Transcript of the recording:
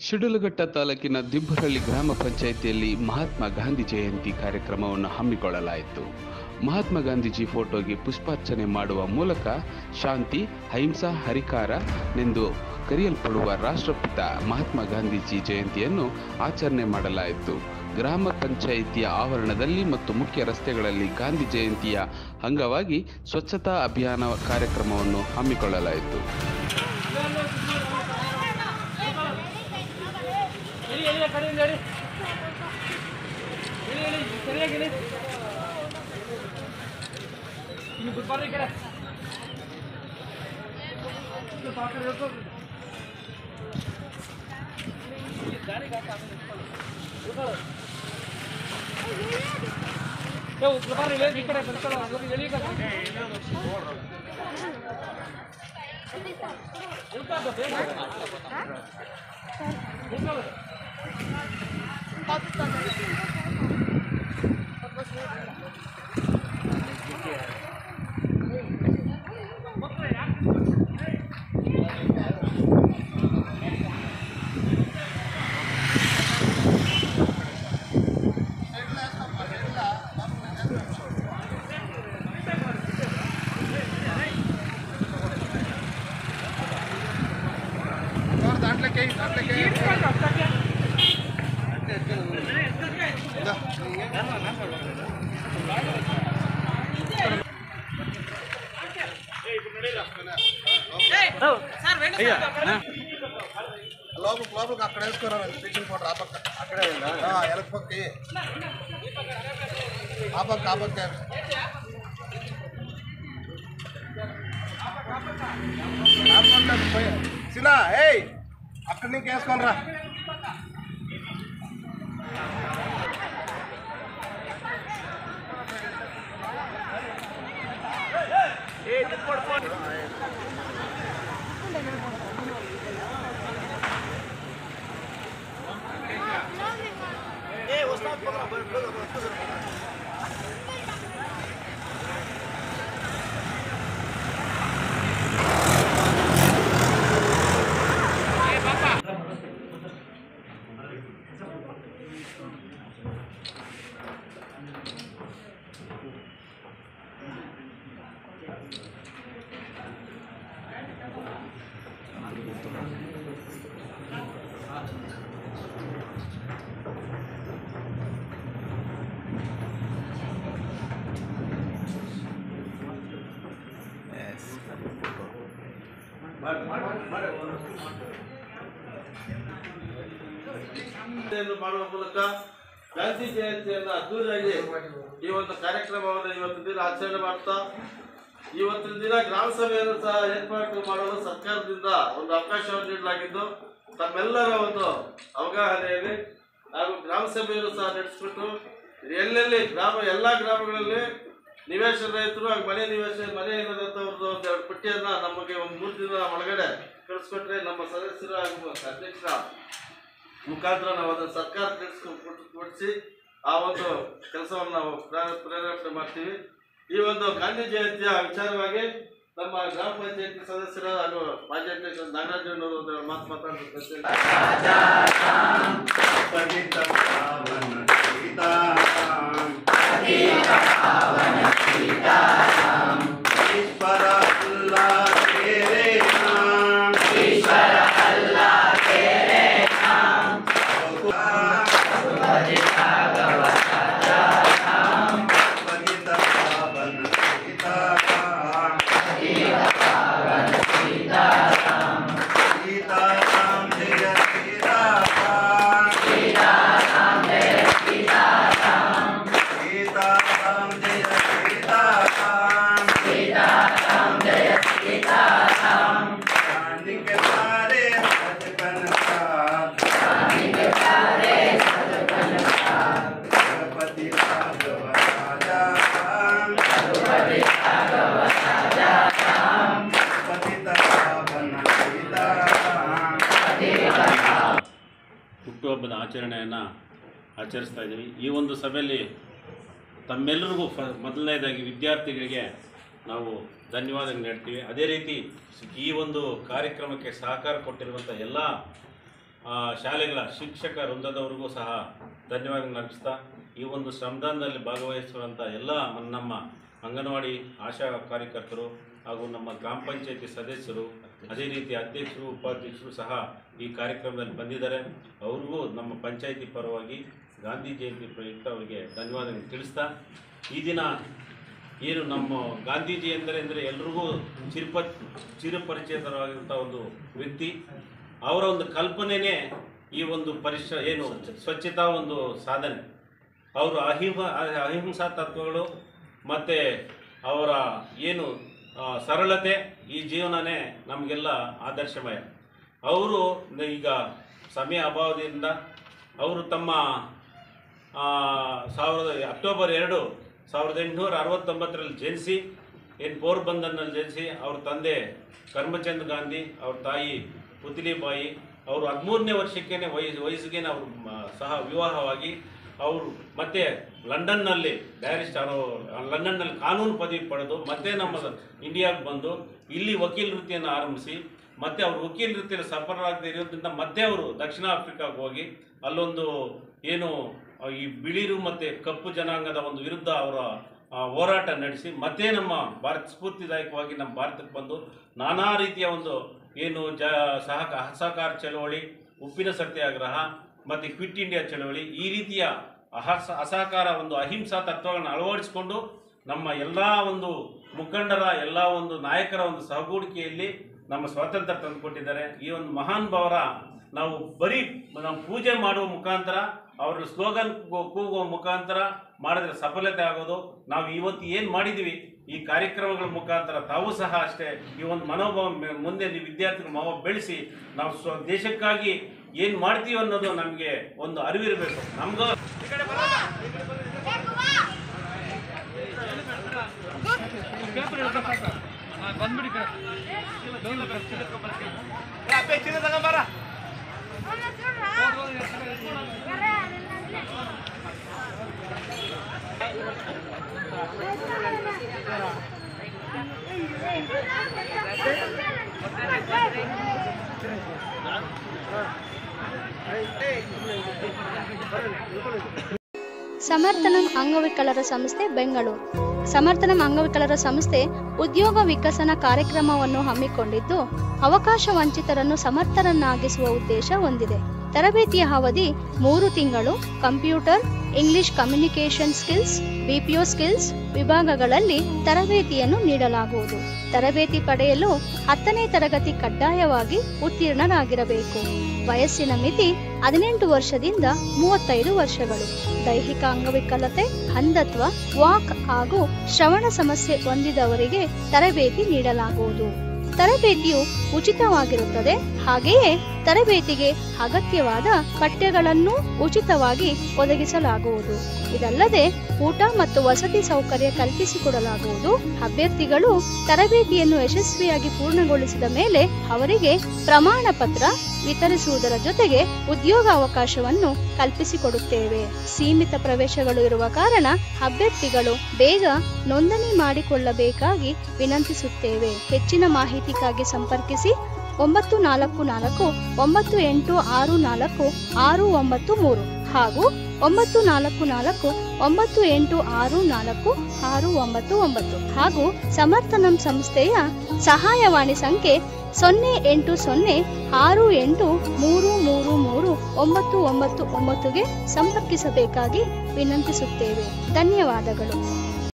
ಶಿಡ್ಲಘಟ್ಟ ತಾಲೂಕಿನ ದಿಬ್ಬರಳ್ಳಿ ಗ್ರಾಮ ಪಂಚಾಯಿತಿಯಲ್ಲಿ ಮಹಾತ್ಮ ಗಾಂಧಿ ಜಯಂತಿ ಕಾರ್ಯಕ್ರಮವನ್ನು ಹಮ್ಮಿಕೊಳ್ಳಲಾಯಿತು ಮಹಾತ್ಮ ಗಾಂಧೀಜಿ ಫೋಟೋಗೆ ಪುಷ್ಪಾರ್ಚನೆ ಮಾಡುವ ಮೂಲಕ ಶಾಂತಿ ಅಹಿಂಸಾ ಹರಿಕಾರನೆಂದು ಕರೆಯಲ್ಪಡುವ ರಾಷ್ಟ್ರಪಿತ ಮಹಾತ್ಮ ಗಾಂಧೀಜಿ ಜಯಂತಿಯನ್ನು ಆಚರಣೆ ಮಾಡಲಾಯಿತು ಗ್ರಾಮ ಪಂಚಾಯಿತಿಯ ಆವರಣದಲ್ಲಿ ಮತ್ತು ಮುಖ್ಯ ರಸ್ತೆಗಳಲ್ಲಿ ಗಾಂಧಿ ಜಯಂತಿಯ ಅಂಗವಾಗಿ ಸ್ವಚ್ಛತಾ ಅಭಿಯಾನ ಕಾರ್ಯಕ್ರಮವನ್ನು ಹಮ್ಮಿಕೊಳ್ಳಲಾಯಿತು ಎಳಿ ಎಳಿ ಕಡೆಯಿಂದ ಎಳಿ ಎಳಿ ಎಳಿ ಸರಿಯಾಗಿ ಎಳಿ ಇನ್ನು ಬಿಟ್ಬಾರ್ದು ಈ ಕಡೆ ಸ್ವಲ್ಪ ಆ ಕಡೆ ಎಳ್ಕೊ. ಈ ದಾರಿಗೆ ಹಾಕು, ಆಮೇಲೆ ಎಳ್ಕೊಳ್ಳು. ಎಳ್ಕೊಳ್ಳು. ಏ, ಸ್ವಲ್ಪ ಬಾರ್ರಿ, ಇಳಿ, ಈ ಕಡೆ ಬಿಡ್ಕೊಳ್ಳು. ಸ್ವಲ್ಪ ಎಳಿ ಈ ಕಡೆ. ಎಳ್ಕೊಳ್ದು, ಬೇಗ. ಎಳ್ಕೊಳ್ಳು. లోపల లోపలికి అక్కడ వేసుకున్నారు స్పీకింగ్ పౌడర్ ఆ పక్క అక్కడే ఎలక పక్క ఆ పక్క ఆ పక్క సినా ఏయ్ అక్కడి నుంచి వేసుకొని రా ಜಯಂತಿಯನ್ನು ಮಾಡುವ ಮೂಲಕ ಗಾಂಧಿ ಜಯಂತಿಯನ್ನು ಅದ್ದೂರಿಯಾಗಿ ಈ ಒಂದು ಕಾರ್ಯಕ್ರಮವನ್ನು ಇವತ್ತು ದಿನ ಆಚರಣೆ ಮಾಡ್ತಾ ಇವತ್ತಿನ ದಿನ ಗ್ರಾಮ ಸಭೆಯನ್ನು ಸಹ ಏರ್ಪಾಟು ಮಾಡಲು ಸರ್ಕಾರದಿಂದ ಒಂದು ಅವಕಾಶವನ್ನು ನೀಡಲಾಗಿದ್ದು ತಮ್ಮೆಲ್ಲರ ಒಂದು ಅವಗಾಹನೆಯಲ್ಲಿ ಹಾಗೂ ಗ್ರಾಮ ಸಭೆಯನ್ನು ಸಹ ನಡೆಸಿಬಿಟ್ಟು ಎಲ್ಲೆಲ್ಲಿ ಗ್ರಾಮ ಎಲ್ಲ ಗ್ರಾಮಗಳಲ್ಲಿ ನಿವೇಶನ ರೈತರು ಹಾಗೂ ಮನೆ ನಿವೇಶನ ಮನೆ ಇಲ್ಲದಂಥವ್ರದ್ದು ಒಂದು ಎರಡು ಪಟ್ಟಿಯನ್ನ ನಮಗೆ ಒಂದು ಮೂರು ದಿನ ಒಳಗಡೆ ಕಳಿಸ್ಕೊಟ್ರೆ ನಮ್ಮ ಸದಸ್ಯರು ಹಾಗೂ ಅಧ್ಯಕ್ಷರ ಮುಖಾಂತರ ನಾವು ಅದನ್ನು ಸರ್ಕಾರ ಕೊಡಿಸಿ ಆ ಒಂದು ಕೆಲಸವನ್ನು ನಾವು ಪ್ರೇರ- ಪ್ರೇರೇಪಣೆ ಮಾಡ್ತೀವಿ ಈ ಒಂದು ಗಾಂಧಿ ಜಯಂತಿಯ ವಿಚಾರವಾಗಿ ನಮ್ಮ ಗ್ರಾಮ ಪಂಚಾಯತಿ ಸದಸ್ಯರ ಹಾಗೂ ಮಾಜಿ ಅಧ್ಯಕ್ಷ ನಾಗರಾಜಣ್ಣವರು ಒಂದು ಮಾತು ಮಾತಾಡ್ತಾರೆ ಹುಟ್ಟುಹಬ್ಬದ ಆಚರಣೆಯನ್ನು ಆಚರಿಸ್ತಾ ಇದ್ದೀವಿ ಈ ಒಂದು ಸಭೆಯಲ್ಲಿ ತಮ್ಮೆಲ್ಲರಿಗೂ ಫ ಮೊದಲನೇದಾಗಿ ವಿದ್ಯಾರ್ಥಿಗಳಿಗೆ ನಾವು ಧನ್ಯವಾದ ನೀಡ್ತೀವಿ ಅದೇ ರೀತಿ ಈ ಒಂದು ಕಾರ್ಯಕ್ರಮಕ್ಕೆ ಸಹಕಾರ ಕೊಟ್ಟಿರುವಂಥ ಎಲ್ಲ ಆ, ಶಾಲೆಗಳ ಶಿಕ್ಷಕ ವೃಂದದವರಿಗೂ ಸಹ ಧನ್ಯವಾದ ಅರ್ಪಿಸ್ತಾ ಈ ಒಂದು ಶ್ರಮದಾನದಲ್ಲಿ ಭಾಗವಹಿಸುವಂಥ ಎಲ್ಲ ನಮ್ಮ ಅಂಗನವಾಡಿ ಆಶಾ ಕಾರ್ಯಕರ್ತರು ಹಾಗೂ ನಮ್ಮ ಗ್ರಾಮ ಪಂಚಾಯತಿ ಸದಸ್ಯರು ಅದೇ ರೀತಿ ಅಧ್ಯಕ್ಷರು ಉಪಾಧ್ಯಕ್ಷರು ಸಹ ಈ ಕಾರ್ಯಕ್ರಮದಲ್ಲಿ ಬಂದಿದ್ದಾರೆ ಅವ್ರಿಗೂ ನಮ್ಮ ಪಂಚಾಯತಿ ಪರವಾಗಿ ಗಾಂಧಿ ಜಯಂತಿ ಪ್ರಯುಕ್ತ ಅವರಿಗೆ ಧನ್ಯವಾದಗಳು ತಿಳಿಸ್ತಾ ಈ ದಿನ ಏನು ನಮ್ಮ ಗಾಂಧೀಜಿ ಎಂದರೆ ಅಂದರೆ ಎಲ್ರಿಗೂ ಚಿರಪ ಚಿರಪರಿಚಿತರಾಗಿರುವಂಥ ಒಂದು ವ್ಯಕ್ತಿ ಅವರ ಒಂದು ಕಲ್ಪನೆಯೇ ಈ ಒಂದು ಪರಿಶ್ರ ಏನು ಸ್ವಚ್ಛತಾ ಒಂದು ಸಾಧನೆ ಅವರು ಅಹಿಂಸ ಅಹಿಂಸಾ ತತ್ವಗಳು ಮತ್ತು ಅವರ ಏನು ಆ, ಸರಳತೆ ಈ ಜೀವನನೇ ನಮಗೆಲ್ಲ ಆದರ್ಶಮಯ ಅವರು ಈಗ ಸಮಯ ಅಭಾವದಿಂದ ಅವರು ತಮ್ಮ ಆ, ಸಾವಿರದ ಅಕ್ಟೋಬರ್ ಎರಡು ಸಾವಿರದ ಎಂಟುನೂರ ಅರವತ್ತೊಂಬತ್ತರಲ್ಲಿ ಜನಿಸಿ ಏನು ಪೋರ್ಬಂದರ್ನಲ್ಲಿ ಜನಿಸಿ ಅವ್ರ ತಂದೆ ಕರ್ಮಚಂದ್ ಗಾಂಧಿ ಅವ್ರ ತಾಯಿ ಪುತ್ಲಿಬಾಯಿ ಅವರು ಹದಿಮೂರನೇ ವರ್ಷಕ್ಕೇ ವಯಸ್ಸು ವಯಸ್ಸಿಗೆ ಅವರು ಮ- ಸಹ ವಿವಾಹವಾಗಿ ಅವರು ಮತ್ತೆ ಲಂಡನ್ನಲ್ಲಿ ಬ್ಯಾರಿಸ್ಟರ್ ಲಂಡನ್ನಲ್ಲಿ ಕಾನೂನು ಪದವಿ ಪಡೆದು ಮತ್ತೆ ನಮ್ಮ ಇಂಡಿಯಾಗೆ ಬಂದು ಇಲ್ಲಿ ವಕೀಲ ವೃತ್ತಿಯನ್ನು ಆರಂಭಿಸಿ ಮತ್ತೆ ಅವರು ವಕೀಲ ವೃತ್ತಿಯಲ್ಲಿ ಸಫಲರಾಗದೇ ಇರೋದ್ರಿಂದ ಮತ್ತೆ ಅವರು ದಕ್ಷಿಣ ಆಫ್ರಿಕಾಗೆ ಹೋಗಿ ಅಲ್ಲೊಂದು ಏನು ಆ, ಈ ಬಿಳಿರು ಮತ್ತು ಕಪ್ಪು ಜನಾಂಗದ ಒಂದು ವಿರುದ್ಧ ಅವರ ಆ, ಹೋರಾಟ ನಡೆಸಿ ಮತ್ತೆ ನಮ್ಮ ಭಾರತ ಸ್ಫೂರ್ತಿದಾಯಕವಾಗಿ ನಮ್ಮ ಭಾರತಕ್ಕೆ ಬಂದು ನಾನಾ ರೀತಿಯ ಒಂದು ಏನು ಜ ಸಹಕ ಅಸಹಕಾರ ಚಳವಳಿ ಉಪ್ಪಿನ ಸತ್ಯಾಗ್ರಹ ಮತ್ತು ಕ್ವಿಟ್ ಇಂಡಿಯಾ ಚಳವಳಿ ಈ ರೀತಿಯ ಅಹಸ ಅಸಹಕಾರ ಒಂದು ಅಹಿಂಸಾ ತತ್ವಗಳನ್ನು ಅಳವಡಿಸಿಕೊಂಡು ನಮ್ಮ ಎಲ್ಲ ಒಂದು ಮುಖಂಡರ ಎಲ್ಲ ಒಂದು ನಾಯಕರ ಒಂದು ಸಹಗೂಡಿಕೆಯಲ್ಲಿ ನಮ್ಮ ಸ್ವಾತಂತ್ರ್ಯ ತಂದುಕೊಟ್ಟಿದ್ದಾರೆ ಈ ಒಂದು ಮಹಾನ್ ಭಾವರ ನಾವು ಬರೀ ನಾವು ಪೂಜೆ ಮಾಡುವ ಮುಖಾಂತರ ಅವ್ರ ಸ್ಲೋಗನ್ ಕೂಗುವ ಮುಖಾಂತರ ಮಾಡಿದ್ರೆ ಸಫಲತೆ ಆಗೋದು ನಾವು ಇವತ್ತು ಏನು ಮಾಡಿದ್ದೀವಿ ಈ ಕಾರ್ಯಕ್ರಮಗಳ ಮುಖಾಂತರ ತಾವು ಸಹ ಅಷ್ಟೇ ಈ ಒಂದು ಮನೋಭಾವ ಮೆ- ಮುಂದೆ ನೀವು ವಿದ್ಯಾರ್ಥಿಗಳ ಮನೋಭಾವ ಬೆಳೆಸಿ ನಾವು ಸ್ವ ದೇಶಕ್ಕಾಗಿ ಏನು ಮಾಡ್ತೀವಿ ಅನ್ನೋದು ನಮಗೆ ಒಂದು ಅರಿವಿರಬೇಕು ನಮ್ಗೆ ಪೇಪರ್ ಹಿಡ್ಕೊ ಸಾಕು. ಹಾ, ಬಂದ್ಬಿಡಿ ಕಡೆ. ಬೆಂಗ್ಳೂರು ಕಡೆ ಚಿನ್ನಕ್ಕೆ ಏ, ಅಪ್ಪೆ ಚಿನ್ನ ತಗೊಂಬಾರ. ಹೋಗ್ ಹೋಗ್ ಎತ್ಕೊಂಡು ಎತ್ಕೊಂಡು. ಸಮರ್ಥನಂ ಅಂಗವಿಕಲರ ಸಂಸ್ಥೆ ಬೆಂಗಳೂರು ಸಮರ್ಥನಂ ಅಂಗವಿಕಲರ ಸಂಸ್ಥೆ ಉದ್ಯೋಗ ವಿಕಸನ ಕಾರ್ಯಕ್ರಮವನ್ನು ಹಮ್ಮಿಕೊಂಡಿದ್ದು ಅವಕಾಶ ವಂಚಿತರನ್ನು ಸಮರ್ಥರನ್ನಾಗಿಸುವ ಉದ್ದೇಶ ಹೊಂದಿದೆ ತರಬೇತಿಯ ಅವಧಿ ಮೂರು ತಿಂಗಳು computer English communication skills BPO skills ವಿಭಾಗಗಳಲ್ಲಿ ತರಬೇತಿಯನ್ನು ನೀಡಲಾಗುವುದು ತರಬೇತಿ ಪಡೆಯಲು ಹತ್ತನೇ ತರಗತಿ ಕಡ್ಡಾಯವಾಗಿ ಉತ್ತೀರ್ಣರಾಗಿರಬೇಕು ವಯಸ್ಸಿನ ಮಿತಿ ಹದಿನೆಂಟು ವರ್ಷದಿಂದ ಮೂವತ್ತೈದು ವರ್ಷಗಳು ದೈಹಿಕ ಅಂಗವಿಕಲತೆ ಅಂಧತ್ವ ವಾಕ್ ಹಾಗೂ ಶ್ರವಣ ಸಮಸ್ಯೆ ಹೊಂದಿದವರಿಗೆ ತರಬೇತಿ ನೀಡಲಾಗುವುದು ತರಬೇತಿಯು ಉಚಿತವಾಗಿರುತ್ತದೆ ಹಾಗೆಯೇ ತರಬೇತಿಗೆ ಅಗತ್ಯವಾದ ಪಠ್ಯಗಳನ್ನು ಉಚಿತವಾಗಿ ಒದಗಿಸಲಾಗುವುದು ಇದಲ್ಲದೆ ಊಟ ಮತ್ತು ವಸತಿ ಸೌಕರ್ಯ ಕಲ್ಪಿಸಿಕೊಡಲಾಗುವುದು ಅಭ್ಯರ್ಥಿಗಳು ತರಬೇತಿಯನ್ನು ಯಶಸ್ವಿಯಾಗಿ ಪೂರ್ಣಗೊಳಿಸಿದ ಮೇಲೆ ಅವರಿಗೆ ಪ್ರಮಾಣ ಪತ್ರ ವಿತರಿಸುವುದರ ಜೊತೆಗೆ ಉದ್ಯೋಗ ಅವಕಾಶವನ್ನು ಕಲ್ಪಿಸಿಕೊಡುತ್ತೇವೆ ಸೀಮಿತ ಪ್ರವೇಶಗಳು ಇರುವ ಕಾರಣ ಅಭ್ಯರ್ಥಿಗಳು ಬೇಗ ನೋಂದಣಿ ಮಾಡಿಕೊಳ್ಳಬೇಕಾಗಿ ವಿನಂತಿಸುತ್ತೇವೆ ಹೆಚ್ಚಿನ ಮಾಹಿತಿಗಾಗಿ ಸಂಪರ್ಕಿಸಿ ಒಂಬತ್ತು ನಾಲ್ಕು ನಾಲ್ಕು ಒಂಬತ್ತು ಎಂಟು ಆರು ನಾಲ್ಕು ಆರು ಒಂಬತ್ತು ಮೂರು ಹಾಗೂ ಒಂಬತ್ತು ನಾಲ್ಕು ನಾಲ್ಕು ಒಂಬತ್ತು ಎಂಟು ಆರು ನಾಲ್ಕು ಆರು ಒಂಬತ್ತು ಒಂಬತ್ತು ಹಾಗೂ ಸಮರ್ಥನಂ ಸಂಸ್ಥೆಯ ಸಹಾಯವಾಣಿ ಸಂಖ್ಯೆ ಸೊನ್ನೆ ಎಂಟು ಸೊನ್ನೆ ಆರು ಎಂಟು ಮೂರು ಮೂರು ಮೂರು ಒಂಬತ್ತು ಒಂಬತ್ತು ಒಂಬತ್ತುಗೆ ಸಂಪರ್ಕಿಸಬೇಕಾಗಿ ವಿನಂತಿಸುತ್ತೇವೆ ಧನ್ಯವಾದಗಳು